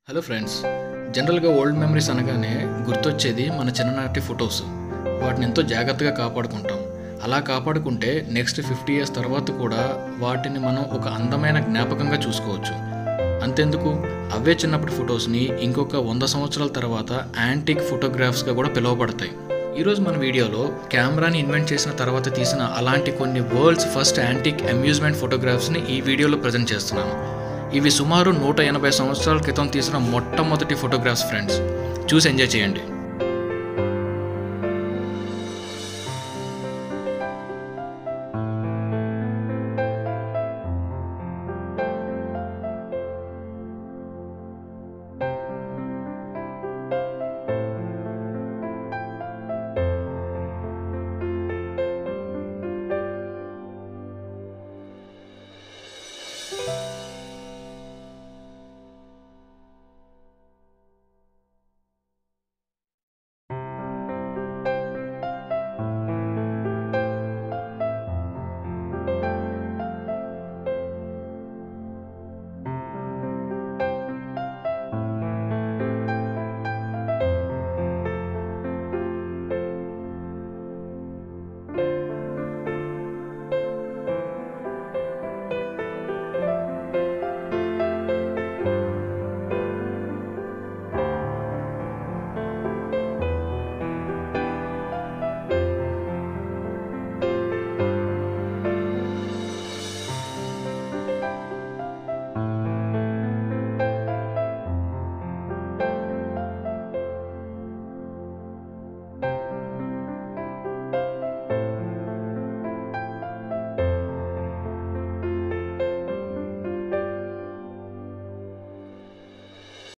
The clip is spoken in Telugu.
హలో ఫ్రెండ్స్ జనరల్గా ఓల్డ్ మెమరీస్ అనగానే గుర్తొచ్చేది మన చిన్ననాటి ఫొటోస్ వాటిని ఎంతో జాగ్రత్తగా కాపాడుకుంటాం అలా కాపాడుకుంటే నెక్స్ట్ ఫిఫ్టీ ఇయర్స్ తర్వాత కూడా వాటిని మనం ఒక అందమైన జ్ఞాపకంగా చూసుకోవచ్చు అంతెందుకు అవే చిన్నప్పటి ఫొటోస్ని ఇంకొక వంద సంవత్సరాల తర్వాత యాంటిక్ ఫోటోగ్రాఫ్స్గా కూడా పిలువబడతాయి ఈరోజు మన వీడియోలో కెమెరాని ఇన్వెంట్ చేసిన తర్వాత తీసిన అలాంటి కొన్ని వరల్డ్స్ ఫస్ట్ యాంటిక్ అమ్యూజ్మెంట్ ఫోటోగ్రాఫ్స్ని ఈ వీడియోలో ప్రజెంట్ చేస్తున్నాను ఇవి సుమారు నూట ఎనభై సంవత్సరాల క్రితం తీసిన మొట్టమొదటి ఫోటోగ్రాఫ్స్ ఫ్రెండ్స్ చూసి ఎంజాయ్ చేయండి